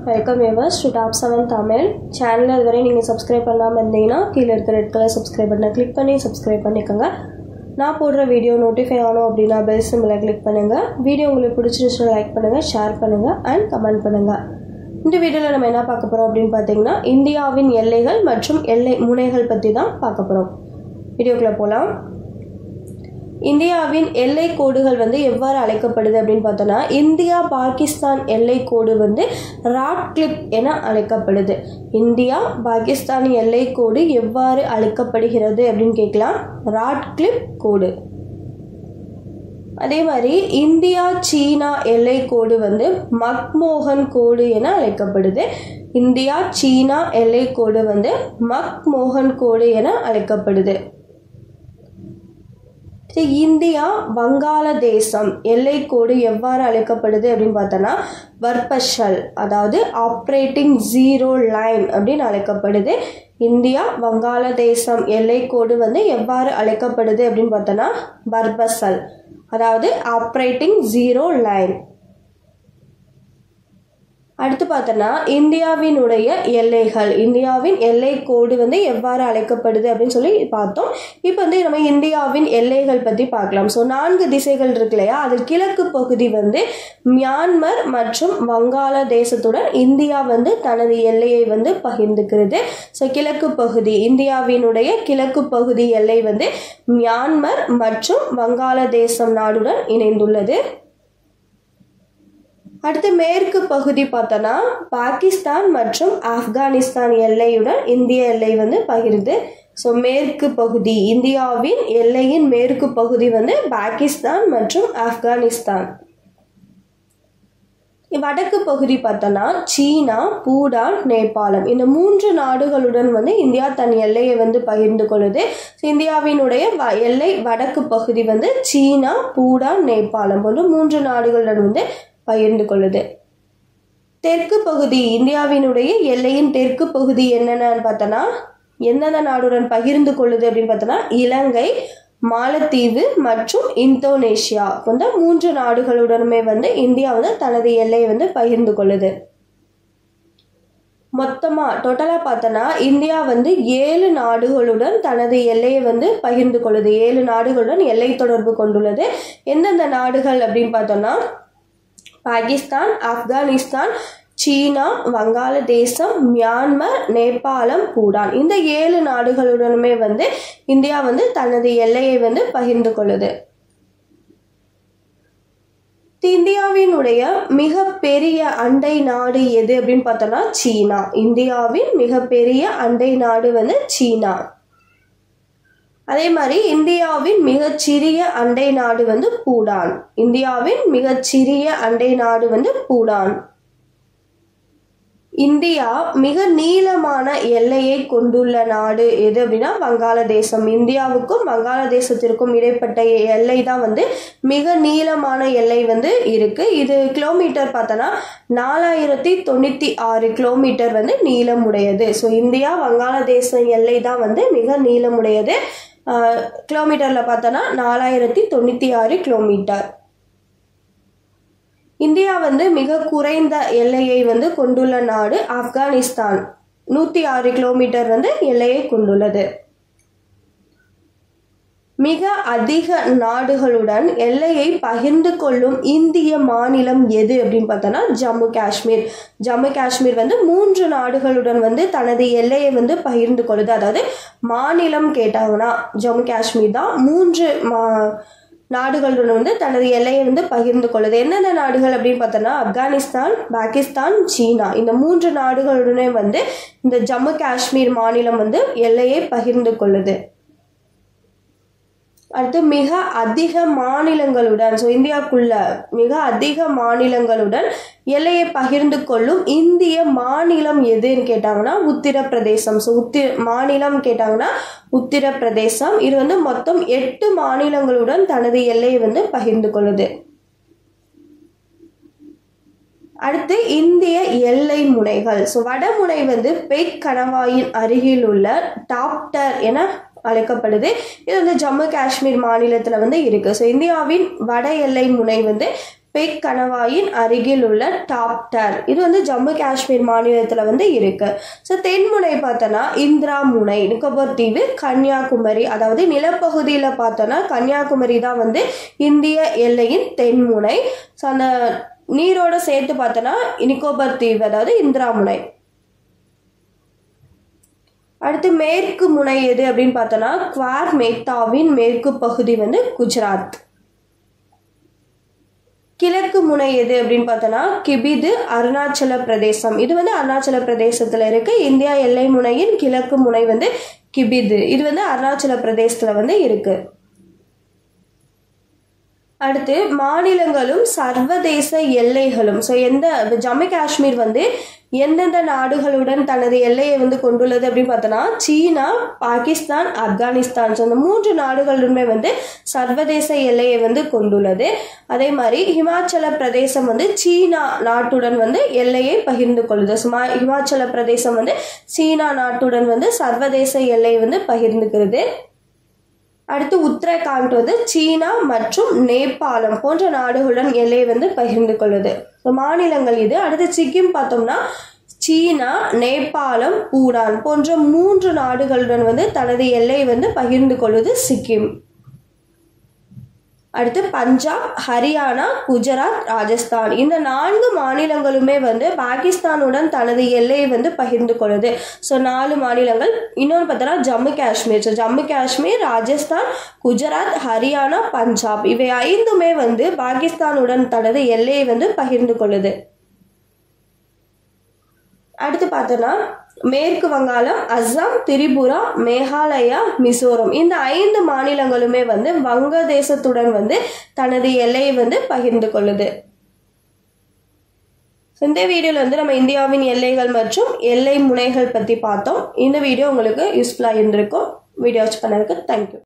welcome viewers to top seven Tamil channel இதுவரை நீங்கள் subscribe பண்ணாமல் இருந்தீங்கன்னா கீழே இருக்க ரெட் கலர் சப்ஸ்கிரைப் பட்டனை கிளிக் பண்ணி சப்ஸ்கிரைப் பண்ணிக்கோங்க நான் போடுற வீடியோ நோட்டிஃபை ஆனோம் அப்படின்னா பெல் சிம்பிளை கிளிக் பண்ணுங்கள் வீடியோ உங்களுக்கு பிடிச்சிருச்சுன்னா லைக் பண்ணுங்கள் ஷேர் பண்ணுங்கள் அண்ட் கமெண்ட் பண்ணுங்கள் இந்த வீடியோவில் நம்ம என்ன பார்க்க போகிறோம் அப்படின்னு பார்த்தீங்கன்னா இந்தியாவின் எல்லைகள் மற்றும் எல்லை முனைகள் பற்றி தான் பார்க்க போகிறோம் வீடியோக்குள்ளே போகலாம் இந்தியாவின் எல்லை கோடுகள் வந்து எவ்வாறு அழைக்கப்படுது அப்படின்னு பார்த்தோன்னா இந்தியா பாகிஸ்தான் எல்லை கோடு வந்து ராட் கிளிப் என அழைக்கப்படுது இந்தியா பாகிஸ்தான் எல்லை கோடு எவ்வாறு அழைக்கப்படுகிறது அப்படின்னு கேட்கலாம் ராட் கிளிப் கோடு அதே மாதிரி இந்தியா சீனா எல்லை கோடு வந்து மக்மோகன் கோடு என அழைக்கப்படுது இந்தியா சீனா எல்லை கோடு வந்து மக்மோகன் கோடு என அழைக்கப்படுது இந்தியா வங்காளதேசம் எல்லை கோடு எவ்வாறு அழைக்கப்படுது அப்படின்னு பார்த்தோன்னா வர்பஷல் அதாவது ஆப்ரேட்டிங் ஜீரோ லைன் அப்படின்னு அழைக்கப்படுது இந்தியா வங்காளதேசம் எல்லை கோடு வந்து எவ்வாறு அழைக்கப்படுது அப்படின்னு பார்த்தோன்னா பர்பசல் அதாவது ஆப்ரேட்டிங் ஜீரோ லைன் அடுத்து பார்த்தோன்னா இந்தியாவினுடைய எல்லைகள் இந்தியாவின் எல்லை கோடு வந்து எவ்வாறு அழைக்கப்படுது அப்படின்னு சொல்லி பார்த்தோம் இப்போ வந்து நம்ம இந்தியாவின் எல்லைகள் பற்றி பார்க்கலாம் ஸோ நான்கு திசைகள் இருக்கு இல்லையா அதில் கிழக்கு பகுதி வந்து மியான்மர் மற்றும் வங்காளதேசத்துடன் இந்தியா வந்து தனது எல்லையை வந்து பகிர்ந்துக்கிறது ஸோ கிழக்கு பகுதி இந்தியாவினுடைய கிழக்கு பகுதி எல்லை வந்து மியான்மர் மற்றும் வங்காளதேசம் நாடுடன் இணைந்துள்ளது அடுத்து மேற்கு பகுதி பார்த்தோன்னா பாகிஸ்தான் மற்றும் ஆப்கானிஸ்தான் எல்லையுடன் இந்திய எல்லை வந்து பகிருது ஸோ மேற்கு பகுதி இந்தியாவின் எல்லையின் மேற்கு பகுதி வந்து பாகிஸ்தான் மற்றும் ஆப்கானிஸ்தான் வடக்கு பகுதி பார்த்தோன்னா சீனா பூடான் நேபாளம் இந்த மூன்று நாடுகளுடன் வந்து இந்தியா தன் எல்லையை வந்து பகிர்ந்து கொள்ளுது இந்தியாவினுடைய வ எல்லை வடக்கு பகுதி வந்து சீனா பூடான் நேபாளம் போன்ற மூன்று நாடுகளுடன் வந்து பகிர்ந்து கொள்ளுது தெற்கு பகுதி இந்தியாவினுடைய எல்லையின் தெற்கு பகுதி என்னென்னு பார்த்தோன்னா எந்தெந்த நாடுடன் பகிர்ந்து கொள்ளுது அப்படின்னு பார்த்தோன்னா இலங்கை மாலத்தீவு மற்றும் இந்தோனேஷியா போன்ற மூன்று நாடுகளுடனுமே வந்து இந்தியா வந்து தனது எல்லையை வந்து பகிர்ந்து கொள்ளுது மொத்தமாக டோட்டலாக பார்த்தோன்னா இந்தியா வந்து ஏழு நாடுகளுடன் தனது எல்லையை வந்து பகிர்ந்து கொள்ளுது ஏழு நாடுகளுடன் எல்லை தொடர்பு கொண்டுள்ளது எந்தெந்த நாடுகள் அப்படின்னு பார்த்தோன்னா பாகிஸ்தான் ஆப்கானிஸ்தான் சீனா வங்காளதேசம் மியான்மர் நேபாளம் பூடான் இந்த ஏழு நாடுகளுடனுமே வந்து இந்தியா வந்து தனது எல்லையை வந்து பகிர்ந்து கொள்ளுது இந்தியாவினுடைய மிக பெரிய அண்டை நாடு எது அப்படின்னு பார்த்தோம்னா சீனா இந்தியாவின் மிகப்பெரிய அண்டை நாடு வந்து சீனா அதே மாதிரி இந்தியாவின் மிகச்சிறிய அண்டை நாடு வந்து பூடான் இந்தியாவின் மிகச்சிறிய அண்டை நாடு வந்து பூடான் இந்தியா மிக நீளமான எல்லையை கொண்டுள்ள நாடு எது அப்படின்னா வங்காளதேசம் இந்தியாவுக்கும் வங்காளதேசத்திற்கும் இடைப்பட்ட எல்லை தான் வந்து மிக நீளமான எல்லை வந்து இருக்கு இது கிலோமீட்டர் பார்த்தோன்னா நாலாயிரத்தி தொண்ணூற்றி ஆறு கிலோமீட்டர் வந்து நீளமுடையது ஸோ இந்தியா வங்காளதேசம் எல்லை தான் வந்து மிக நீளமுடையது கிலோமீட்டரில் பார்த்தோன்னா நாலாயிரத்தி தொண்ணூற்றி ஆறு கிலோமீட்டர் இந்தியா வந்து மிக குறைந்த எல்லையை வந்து கொண்டுள்ள நாடு ஆப்கானிஸ்தான் நூற்றி ஆறு கிலோமீட்டர் வந்து எல்லையை கொண்டுள்ளது மிக அதிக நாடுகளுடன் எல்லையை பகிர்ந்து கொள்ளும் இந்திய மாநிலம் எது அப்படின்னு பார்த்தோன்னா ஜம்மு காஷ்மீர் ஜம்மு காஷ்மீர் வந்து மூன்று நாடுகளுடன் வந்து தனது எல்லையை வந்து பகிர்ந்து கொள்ளுது அதாவது மாநிலம் கேட்டாங்கன்னா ஜம்மு காஷ்மீர் தான் மூன்று மா நாடுகளுடன் வந்து தனது எல்லையை வந்து பகிர்ந்து கொள்ளுது என்னென்ன நாடுகள் அப்படின்னு பார்த்தோன்னா ஆப்கானிஸ்தான் பாகிஸ்தான் சீனா இந்த மூன்று நாடுகளுடனே வந்து இந்த ஜம்மு காஷ்மீர் மாநிலம் வந்து எல்லையை பகிர்ந்து கொள்ளுது அடுத்து மிக அதிக மாநிலங்களுடன் ஸோ இந்தியாவுக்குள்ள மிக அதிக மாநிலங்களுடன் எல்லையை பகிர்ந்து கொள்ளும் இந்திய மாநிலம் எதுன்னு கேட்டாங்கன்னா உத்தரப்பிரதேசம் ஸோ உத்தி மாநிலம் கேட்டாங்கன்னா உத்தரப்பிரதேசம் இது வந்து மொத்தம் எட்டு மாநிலங்களுடன் தனது எல்லையை வந்து பகிர்ந்து கொள்ளுது அடுத்து இந்திய எல்லை முனைகள் ஸோ வடமுனை வந்து பெக் கணவாயின் அருகில் உள்ள டாப்டர் என அழைக்கப்படுது இது வந்து ஜம்மு காஷ்மீர் மாநிலத்தில் வந்து இருக்குது ஸோ இந்தியாவின் வட எல்லை முனை வந்து பெக் கணவாயின் அருகில் உள்ள டாப்டர் இது வந்து ஜம்மு காஷ்மீர் மாநிலத்தில் வந்து இருக்கு ஸோ தென்முனை பார்த்தோன்னா இந்திரா முனை நிக்கோபர் தீவு கன்னியாகுமரி அதாவது நிலப்பகுதியில் பார்த்தோன்னா கன்னியாகுமரி தான் வந்து இந்திய எல்லையின் தென்முனை ஸோ அந்த நீரோட சேர்த்து பார்த்தோன்னா நிக்கோபர் தீவு அதாவது இந்திரா முனை அடுத்து மேற்கு முனை எது அப்படின்னு பார்த்தோன்னா குவார் மேத்தாவின் மேற்கு பகுதி வந்து குஜராத் கிழக்கு முனை எது அப்படின்னு பார்த்தோன்னா கிபிது அருணாச்சல பிரதேசம் இது வந்து அருணாச்சல பிரதேசத்தில் இருக்கு இந்தியா எல்லை முனையின் கிழக்கு முனை வந்து கிபிது இது வந்து அருணாச்சல பிரதேசத்தில் வந்து இருக்கு அடுத்து மாநிலங்களும் சர்வதேச எல்லைகளும் ஸோ எந்த ஜம்மு காஷ்மீர் வந்து எந்தெந்த நாடுகளுடன் தனது எல்லையை வந்து கொண்டுள்ளது அப்படின்னு பார்த்தோன்னா சீனா பாகிஸ்தான் ஆப்கானிஸ்தான் ஸோ அந்த மூன்று நாடுகளுமே வந்து சர்வதேச எல்லையை வந்து கொண்டுள்ளது அதே மாதிரி ஹிமாச்சல பிரதேசம் வந்து சீனா நாட்டுடன் வந்து எல்லையை பகிர்ந்து கொள்ளுது சுமா ஹிமாச்சல பிரதேசம் வந்து சீனா நாட்டுடன் வந்து சர்வதேச எல்லையை வந்து பகிர்ந்துக்கிறது அடுத்து உத்தரகாண்ட் வந்து சீனா மற்றும் நேபாளம் போன்ற நாடுகளுடன் எல்லையை வந்து பகிர்ந்து கொள்ளுது ஸோ மாநிலங்கள் இது அடுத்து சிக்கிம் பார்த்தோம்னா சீனா நேபாளம் பூடான் போன்ற மூன்று நாடுகளுடன் வந்து தனது எல்லையை வந்து பகிர்ந்து கொள்ளுது சிக்கிம் அடுத்து பஞ்சாப் ஹரியானா குஜராத் ராஜஸ்தான் இந்த நான்கு மாநிலங்களுமே வந்து பாகிஸ்தானுடன் தனது எல்லையை வந்து பகிர்ந்து கொள்ளுது ஸோ நாலு மாநிலங்கள் இன்னொன்று பார்த்தோன்னா ஜம்மு காஷ்மீர் ஸோ ஜம்மு காஷ்மீர் ராஜஸ்தான் குஜராத் ஹரியானா பஞ்சாப் இவை ஐந்துமே வந்து பாகிஸ்தானுடன் தனது எல்லையை வந்து பகிர்ந்து கொள்ளுது அடுத்து பார்த்தோன்னா மேற்கு வங்காளம் அஸ்ஸாம் திரிபுரா மேகாலயா மிசோரம் இந்த ஐந்து மாநிலங்களுமே வந்து வங்கதேசத்துடன் வந்து தனது எல்லையை வந்து பகிர்ந்து கொள்ளுது இந்த வீடியோவில் வந்து நம்ம இந்தியாவின் எல்லைகள் மற்றும் எல்லை முனைகள் பற்றி பார்த்தோம் இந்த வீடியோ உங்களுக்கு யூஸ்ஃபுல்லாக இருந்திருக்கும் வீடியோ வாட்ச் பண்ணதுக்கு தேங்க்யூ